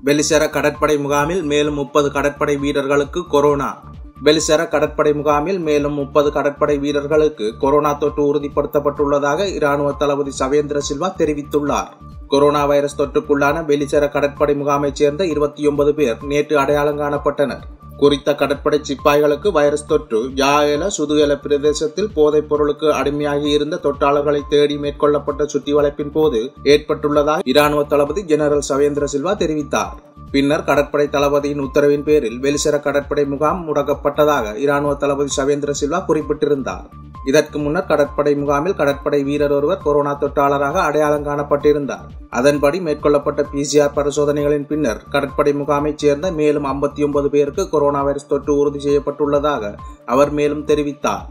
வெலிசர கடற்படை முகாமில் மேலும் முப்பது கடற்படை வீரர்களுக்கு கொரோனா வெலிசர கடற்படை முகாமில் மேலும் முப்பது கடற்படை வீரர்களுக்கு கொரோனா தொற்று உறுதிப்படுத்தப்பட்டுள்ளதாக இராணுவ தளபதி சவேந்திர சில்வா தெரிவித்துள்ளார் கொரோனா வைரஸ் தொற்றுக்குள்ளான வெலிசர கடற்படை முகாமைச் சேர்ந்த இருபத்தி ஒன்பது பேர் நேற்று அடையாளம் காணப்பட்டனர் குறித்த கடற்படை சிப்பாய்களுக்கு வைரஸ் தொற்று யாயல சுதுகல பிரதேசத்தில் போதைப் பொருளுக்கு அடிமையாகி இருந்த தொற்றாளர்களை தேடி மேற்கொள்ளப்பட்ட சுற்றி வளைப்பின் போது ஏற்பட்டுள்ளதாக இராணுவ தளபதி ஜெனரல் சவேந்திர சில்வா தெரிவித்தார் பின்னர் கடற்படை தளபதியின் உத்தரவின் பேரில் வெலிசர கடற்படை முகாம் முடக்கப்பட்டதாக இராணுவ தளபதி சவேந்திர சில்வா குறிப்பிட்டிருந்தார் இதற்கு முன்னர் கடற்படை முகாமில் கடற்படை வீரர் ஒருவர் கொரோனா தொற்றாளராக அடையாளம் காணப்பட்டிருந்தார் அதன்படி மேற்கொள்ளப்பட்ட பிசிஆர் பரிசோதனைகளின் பின்னர் கடற்படை முகாமைச் சேர்ந்த மேலும் ஐம்பத்தி ஒன்பது பேருக்கு கொரோனா வைரஸ் தொற்று உறுதி செய்யப்பட்டுள்ளதாக அவர் மேலும் தெரிவித்தார்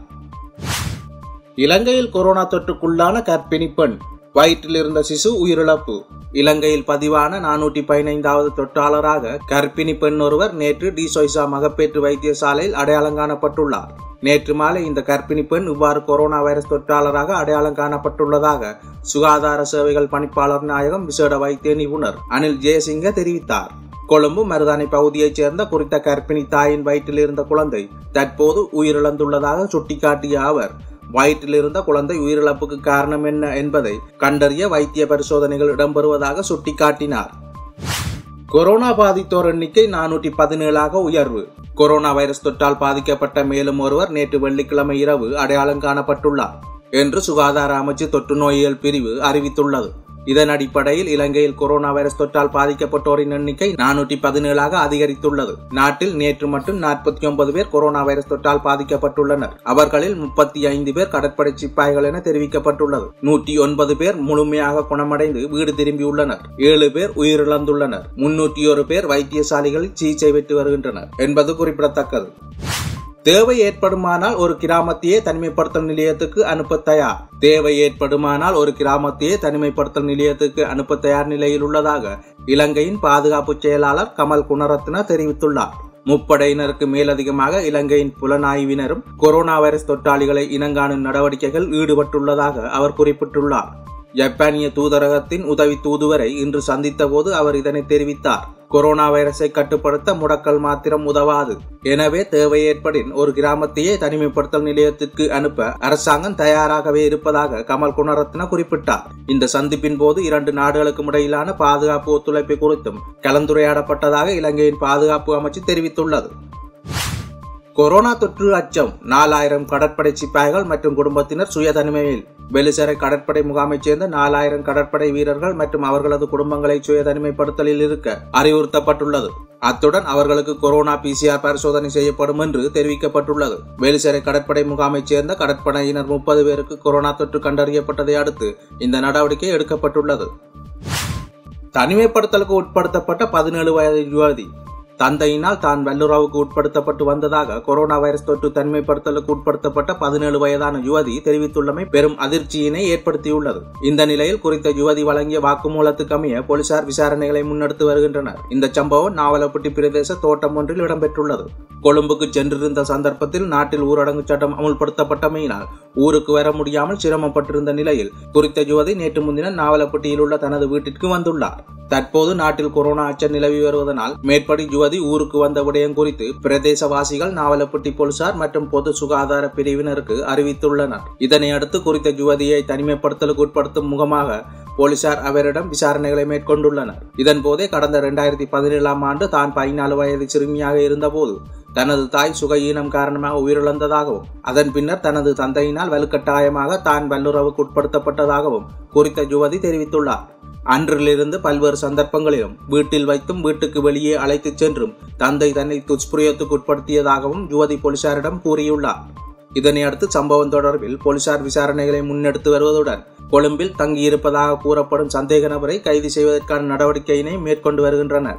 இலங்கையில் கொரோனா தொற்றுக்குள்ளான கர்ப்பிணி பெண் வயிற்றில் இருந்த சிசு உயிரிழப்பு இலங்கையில் பதிவான நானூற்றி பதினைந்தாவது தொற்றாளராக கர்ப்பிணி பெண் ஒருவர் நேற்று டிசொய்சா மகப்பேற்று வைத்தியசாலையில் அடையாளம் காணப்பட்டுள்ளார் நேற்று மாலை இந்த கர்ப்பிணி பெண் இவ்வாறு கொரோனா வைரஸ் தொற்றாளராக அடையாளம் காணப்பட்டுள்ளதாக சுகாதார சேவைகள் பணிப்பாளர் நாயகம் விசேட வைத்திய நிபுணர் அனில் ஜெயசிங்க தெரிவித்தார் கொழும்பு மருதானை பகுதியைச் சேர்ந்த குறித்த கர்ப்பிணி தாயின் வயிற்றில் இருந்த குழந்தை தற்போது உயிரிழந்துள்ளதாக சுட்டிக்காட்டிய அவர் வயிற்றில் இருந்த குழந்தை உயிரிழப்புக்கு காரணம் என்ன என்பதை கண்டறிய வைத்திய பரிசோதனைகள் இடம்பெறுவதாக சுட்டிக்காட்டினார் கொரோனா பாதித்தோர் எண்ணிக்கை நானூற்றி பதினேழாக உயர்வு கொரோனா வைரஸ் தொற்றால் பாதிக்கப்பட்ட மேலும் ஒருவர் நேற்று வெள்ளிக்கிழமை இரவு அடையாளம் காணப்பட்டுள்ளார் என்று சுகாதார அமைச்சு தொற்று நோயியல் பிரிவு அறிவித்துள்ளது இதன் அடிப்படையில் இலங்கையில் கொரோனா வைரஸ் தொற்றால் பாதிக்கப்பட்டோரின் எண்ணிக்கை நானூற்றி பதினேழாக அதிகரித்துள்ளது நாட்டில் நேற்று மட்டும் நாற்பத்தி ஒன்பது பேர் கொரோனா வைரஸ் தொற்றால் பாதிக்கப்பட்டுள்ளனர் அவர்களில் முப்பத்தி ஐந்து பேர் கடற்படை சிப்பாய்கள் என தெரிவிக்கப்பட்டுள்ளது நூற்றி ஒன்பது பேர் முழுமையாக குணமடைந்து வீடு திரும்பியுள்ளனர் ஏழு பேர் உயிரிழந்துள்ளனர் முன்னூற்றி ஒரு பேர் வைத்தியசாலைகளில் சிகிச்சை பெற்று வருகின்றனர் என்பது குறிப்பிடத்தக்கது தேவை ஏற்படுமானால் ஒரு கிராமத்தையே தனிமைப்படுத்தல் நிலையத்துக்கு அனுப்ப தயார் தேவை ஏற்படுமானால் ஒரு கிராமத்தையே தனிமைப்படுத்தல் நிலையத்துக்கு அனுப்ப தயார் நிலையில் உள்ளதாக இலங்கையின் பாதுகாப்பு செயலாளர் கமல் குணரத்ன தெரிவித்துள்ளார் முப்படையினருக்கு மேலதிகமாக இலங்கையின் புலனாய்வினரும் கொரோனா வைரஸ் தொற்றாளிகளை இனங்காணும் நடவடிக்கைகள் ஈடுபட்டுள்ளதாக அவர் குறிப்பிட்டுள்ளார் ஜப்பானிய தூதரகத்தின் உதவி தூதுவரை இன்று சந்தித்த போது அவர் இதனை தெரிவித்தார் கொரோனா வைரஸை கட்டுப்படுத்த முடக்கல் மாத்திரம் உதவாது எனவே தேவை ஏற்படின் ஒரு கிராமத்தையே தனிமைப்படுத்தல் நிலையத்திற்கு அனுப்ப அரசாங்கம் தயாராகவே இருப்பதாக கமல் குணரத்ன குறிப்பிட்டார் இந்த சந்திப்பின் போது இரண்டு நாடுகளுக்கும் இடையிலான பாதுகாப்பு ஒத்துழைப்பு குறித்தும் கலந்துரையாடப்பட்டதாக இலங்கையின் பாதுகாப்பு அமைச்சு தெரிவித்துள்ளது கொரோனா தொற்று அச்சம் நாலாயிரம் கடற்படை சிப்பாய்கள் மற்றும் குடும்பத்தினர் சுய தனிமையில் வெலிசரை கடற்படை முகாமைச் சேர்ந்த நாலாயிரம் கடற்படை வீரர்கள் மற்றும் அவர்களது குடும்பங்களை சுய தனிமைப்படுத்தலில் இருக்க அறிவுறுத்தப்பட்டுள்ளது அத்துடன் அவர்களுக்கு கொரோனா பிசிஆர் பரிசோதனை செய்யப்படும் என்று தெரிவிக்கப்பட்டுள்ளது வெலிசரை கடற்படை முகாமைச் சேர்ந்த கடற்படையினர் முப்பது பேருக்கு கொரோனா தொற்று கண்டறியப்பட்டதை அடுத்து இந்த நடவடிக்கை எடுக்கப்பட்டுள்ளது தனிமைப்படுத்தலுக்கு உட்படுத்தப்பட்ட பதினேழு வயது யுவதி தந்தையினால் தான் வல்லுறவுக்கு உட்படுத்தப்பட்டு வந்ததாக கொரோனா வைரஸ் தொற்று தனிமைப்படுத்தலுக்கு உட்படுத்தப்பட்ட பதினேழு வயதான யுவதி தெரிவித்துள்ளமை பெரும் அதிர்ச்சியினை ஏற்படுத்தியுள்ளது இந்த நிலையில் குறித்த யுவதி வழங்கிய வாக்குமூலத்துக்கு அமைய போலீசார் விசாரணைகளை முன்னெடுத்து வருகின்றனர் இந்த சம்பவம் நாவலப்பட்டி பிரதேச தோட்டம் ஒன்றில் இடம்பெற்றுள்ளது கொழும்புக்கு சென்றிருந்த சந்தர்ப்பத்தில் நாட்டில் ஊரடங்கு சட்டம் அமுல்படுத்தப்பட்டமையினால் ஊருக்கு வர முடியாமல் சிரமப்பட்டிருந்த நிலையில் குறித்த யுவதி நேற்று முன்தினம் நாவலப்பட்டியில் உள்ள தனது வீட்டிற்கு வந்துள்ளார் தற்போது நாட்டில் கொரோனா அச்சம் நிலவி வருவதனால் மேற்படி யுவதி ஊருக்கு வந்த விடயம் குறித்து பிரதேசவாசிகள் நாவலப்பட்டி போலீசார் மற்றும் பொது சுகாதார பிரிவினருக்கு அறிவித்துள்ளனர் இதனை அடுத்து குறித்த யுவதியை தனிமைப்படுத்தலுக்கு உட்படுத்தும் முகமாக போலீசார் அவரிடம் விசாரணைகளை மேற்கொண்டுள்ளனர் இதன் போதே கடந்த இரண்டாயிரத்தி பதினேழாம் ஆண்டு தான் பதினாலு வயது சிறுமியாக இருந்தபோது தனது தாய் சுகஈனம் காரணமாக உயிரிழந்ததாகவும் அதன் பின்னர் தனது தந்தையினால் வலுக்கட்டாயமாக தான் வல்லுறவுக்கு உட்படுத்தப்பட்டதாகவும் குறித்த யுவதி தெரிவித்துள்ளார் அன்றிலிருந்து பல்வேறு சந்தர்ப்பங்களிலும் வீட்டில் வைத்தும் வீட்டுக்கு வெளியே அழைத்துச் சென்றும் தந்தை தன்னை துஷ்பிரயோகத்துக்கு உட்படுத்தியதாகவும் யுவதி போலீசாரிடம் கூறியுள்ளார் இதனை அடுத்து சம்பவம் தொடர்பில் போலீசார் விசாரணைகளை முன்னெடுத்து வருவதுடன் கொழும்பில் தங்கியிருப்பதாக கூறப்படும் சந்தேக நபரை கைது செய்வதற்கான நடவடிக்கையினை மேற்கொண்டு வருகின்றனர்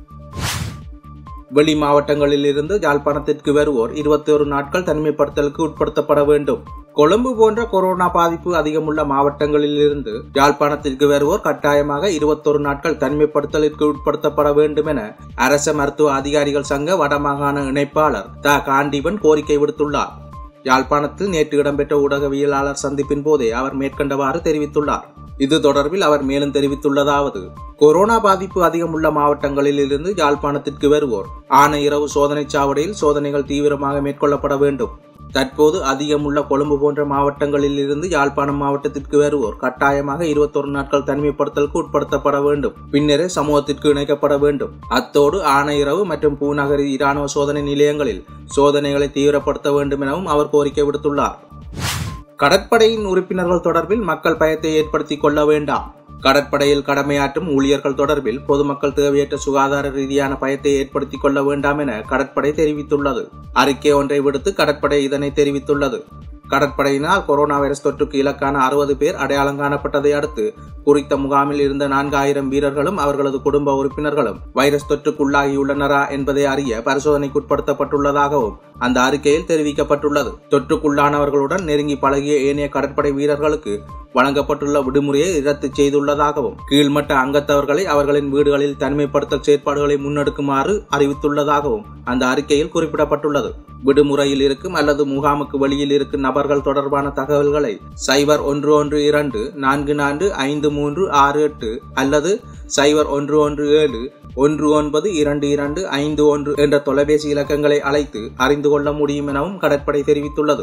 வெளி மாவட்டங்களில் இருந்து யாழ்ப்பாணத்திற்கு வருவோர் இருபத்தி ஒரு நாட்கள் தனிமைப்படுத்தலுக்கு உட்படுத்தப்பட வேண்டும் கொழும்பு போன்ற கொரோனா பாதிப்பு அதிகமுள்ள மாவட்டங்களில் இருந்து யாழ்ப்பாணத்திற்கு வருவோர் கட்டாயமாக இருபத்தொரு நாட்கள் தனிமைப்படுத்தலுக்கு உட்படுத்தப்பட வேண்டும் என அரச மருத்துவ அதிகாரிகள் சங்க வடமாகாண இணைப்பாளர் த காண்டீபன் கோரிக்கை விடுத்துள்ளார் யாழ்ப்பாணத்தில் நேற்று இடம்பெற்ற ஊடகவியலாளர் சந்திப்பின் போதே அவர் மேற்கண்டவாறு தெரிவித்துள்ளார் இது தொடர்பில் அவர் மேலும் தெரிவித்துள்ளதாவது கொரோனா பாதிப்பு அதிகம் உள்ள மாவட்டங்களில் இருந்து யாழ்ப்பாணத்திற்கு வருவோர் ஆன இரவு சோதனை சாவடியில் சோதனைகள் தீவிரமாக மேற்கொள்ளப்பட வேண்டும் தற்போது அதிகமுள்ள கொழும்பு போன்ற மாவட்டங்களில் இருந்து யாழ்ப்பாணம் மாவட்டத்திற்கு வருவோர் கட்டாயமாக இருபத்தொரு நாட்கள் தனிமைப்படுத்தலுக்கு உட்படுத்தப்பட வேண்டும் பின்னரே சமூகத்திற்கு இணைக்கப்பட வேண்டும் அத்தோடு ஆணையரவு மற்றும் பூநகரி இராணுவ சோதனை நிலையங்களில் சோதனைகளை தீவிரப்படுத்த வேண்டும் எனவும் அவர் கோரிக்கை விடுத்துள்ளார் கடற்படையின் உறுப்பினர்கள் தொடர்பில் மக்கள் பயத்தை ஏற்படுத்திக் கொள்ள வேண்டாம் கடற்படையில் கடமையாற்றும் ஊழியர்கள் தொடர்பில் பொதுமக்கள் தேவையற்ற சுகாதார ரீதியான பயத்தை ஏற்படுத்திக் கொள்ள வேண்டாம் என கடற்படை தெரிவித்துள்ளது அறிக்கை ஒன்றை விடுத்து கடற்படை இதனை தெரிவித்துள்ளது கடற்படையினால் கொரோனா வைரஸ் தொற்றுக்கு இலக்கான அறுபது பேர் அடையாளம் காணப்பட்டதை அடுத்து குறித்த முகாமில் இருந்த நான்காயிரம் வீரர்களும் அவர்களது குடும்ப உறுப்பினர்களும் வைரஸ் தொற்றுக்குள்ளாகியுள்ளனரா என்பதை அறிய பரிசோதனைக்குட்படுத்தப்பட்டுள்ளதாகவும் அந்த அறிக்கையில் தெரிவிக்கப்பட்டுள்ளது தொற்றுக்குள்ளானவர்களுடன் நெருங்கி பழகிய ஏனைய கடற்படை வீரர்களுக்கு வழங்கப்பட்டுள்ள விடுமுறையை ரத்து செய்துள்ளதாகவும் கீழ்மட்ட அங்கத்தவர்களை அவர்களின் வீடுகளில் தனிமைப்படுத்தல் செயற்பாடுகளை முன்னெடுக்குமாறு அறிவித்துள்ளதாகவும் அந்த அறிக்கையில் குறிப்பிடப்பட்டுள்ளது விடுமுறையில் இருக்கும் அல்லது முகாமுக்கு வெளியில் இருக்கும் நபர்கள் தொடர்பான தகவல்களை சைபர் ஒன்று ஒன்று இரண்டு நான்கு நான்கு ஐந்து மூன்று ஆறு எட்டு அல்லது சைபர் ஒன்று ஒன்று ஏழு ஒன்று ஒன்பது இரண்டு இரண்டு ஐந்து ஒன்று என்ற தொலைபேசி இலக்கங்களை அழைத்து அறிந்து கொள்ள முடியும் எனவும் கடற்படை தெரிவித்துள்ளது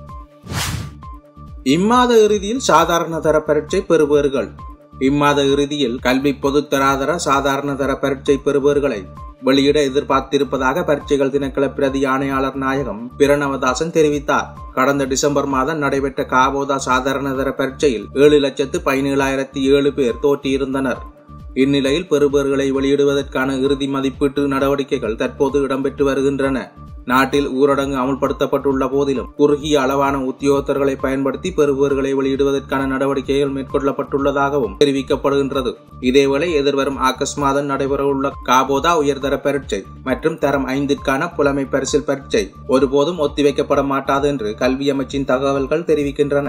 இம்மாத இறுதியில் சாதாரண தர பரீட்சை பெறுபவர்கள் இம்மாத இறுதியில் கல்வி பொதுத்தராதர சாதாரண தர பரீட்சை பெறுபவர்களை வெளியிட எதிர்பார்த்திருப்பதாக பரீட்சைகள் திணைக்கள பிரதி ஆணையாளர் நாயகம் பிரணவதாசன் தெரிவித்தார் கடந்த டிசம்பர் மாதம் நடைபெற்ற காபோதா சாதாரண தர பரீட்சையில் ஏழு லட்சத்து பதினேழாயிரத்தி ஏழு பேர் தோற்றியிருந்தனர் இந்நிலையில் பெறுபவர்களை வெளியிடுவதற்கான இறுதி மதிப்பீட்டு நடவடிக்கைகள் தற்போது இடம்பெற்று வருகின்றன நாட்டில் ஊரடங்கு அமுல்படுத்தப்பட்டுள்ள போதிலும் குறுகிய அளவான உத்தியோகத்தர்களை பயன்படுத்தி பெறுபவர்களை வெளியிடுவதற்கான நடவடிக்கைகள் மேற்கொள்ளப்பட்டுள்ளதாகவும் தெரிவிக்கப்படுகின்றது இதேவேளை எதிர்வரும் ஆகஸ்ட் மாதம் நடைபெறவுள்ள காபோதா உயர்தர பரீட்சை மற்றும் தரம் ஐந்திற்கான புலமை பரிசில் பரீட்சை ஒருபோதும் ஒத்திவைக்கப்பட மாட்டாது என்று கல்வி அமைச்சின் தகவல்கள் தெரிவிக்கின்றன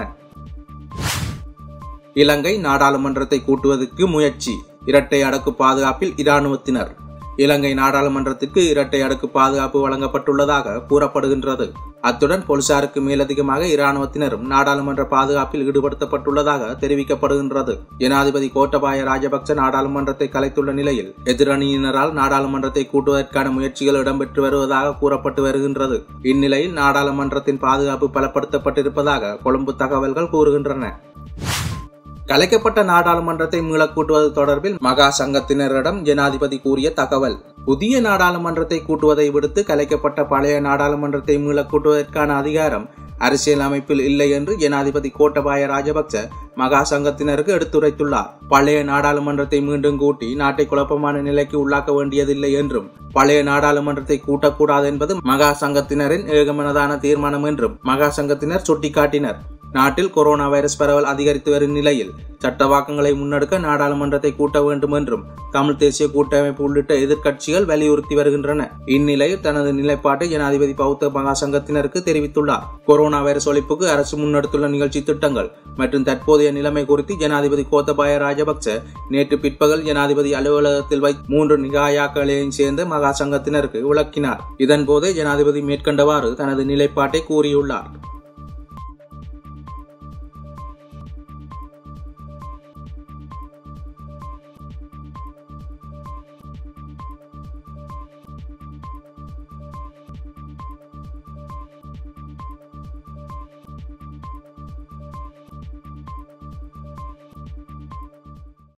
இலங்கை நாடாளுமன்றத்தை கூட்டுவதற்கு முயற்சி இரட்டை அடக்கு பாதுகாப்பில் இராணுவத்தினர் இலங்கை நாடாளுமன்றத்திற்கு இரட்டை அடுக்கு பாதுகாப்பு வழங்கப்பட்டுள்ளதாக கூறப்படுகின்றது அத்துடன் போலீசாருக்கு மேலதிகமாக இராணுவத்தினரும் நாடாளுமன்ற பாதுகாப்பில் ஈடுபடுத்தப்பட்டுள்ளதாக தெரிவிக்கப்படுகின்றது ஜனாதிபதி கோட்டபாய ராஜபக்ச நாடாளுமன்றத்தை கலைத்துள்ள நிலையில் எதிரணியினரால் நாடாளுமன்றத்தை கூட்டுவதற்கான முயற்சிகள் இடம்பெற்று வருவதாக கூறப்பட்டு வருகின்றது இந்நிலையில் நாடாளுமன்றத்தின் பாதுகாப்பு பலப்படுத்தப்பட்டிருப்பதாக கொழும்பு தகவல்கள் கூறுகின்றன கலைக்கப்பட்ட நாடாளுமன்றத்தை மீளக் கூட்டுவது தொடர்பில் மகா சங்கத்தினரிடம் ஜனாதிபதி கூறிய தகவல் புதிய நாடாளுமன்றத்தை கூட்டுவதை விடுத்து கலைக்கப்பட்ட பழைய நாடாளுமன்றத்தை மீளக் கூட்டுவதற்கான அதிகாரம் அரசியல் அமைப்பில் இல்லை என்று ஜனாதிபதி கோட்டபாய ராஜபக்ச மகா சங்கத்தினருக்கு எடுத்துரைத்துள்ளார் பழைய நாடாளுமன்றத்தை மீண்டும் கூட்டி நாட்டை குழப்பமான நிலைக்கு உள்ளாக்க வேண்டியதில்லை என்றும் பழைய நாடாளுமன்றத்தை கூட்டக்கூடாது என்பது மகா சங்கத்தினரின் ஏகமனதான தீர்மானம் என்றும் மகா சங்கத்தினர் சுட்டிக்காட்டினர் நாட்டில் கொரோனா வைரஸ் பரவல் அதிகரித்து வரும் நிலையில் சட்டவாக்கங்களை முன்னெடுக்க நாடாளுமன்றத்தை கூட்ட வேண்டும் என்றும் தமிழ் தேசிய கூட்டமைப்பு உள்ளிட்ட எதிர்க்கட்சிகள் வலியுறுத்தி வருகின்றன இந்நிலையில் தனது நிலைப்பாட்டை ஜனாதிபதி பௌத்த மகா சங்கத்தினருக்கு தெரிவித்துள்ளார் கொரோனா வைரஸ் ஒழிப்புக்கு அரசு முன்னெடுத்துள்ள நிகழ்ச்சி திட்டங்கள் மற்றும் தற்போதைய நிலைமை குறித்து ஜனாதிபதி கோத்தபாய ராஜபக்ச நேற்று பிற்பகல் ஜனாதிபதி அலுவலகத்தில் வை மூன்று நிகாயாக்களையும் சேர்ந்து மகா சங்கத்தினருக்கு விளக்கினார் இதன்போது ஜனாதிபதி மேற்கண்டவாறு தனது நிலைப்பாட்டை கூறியுள்ளார்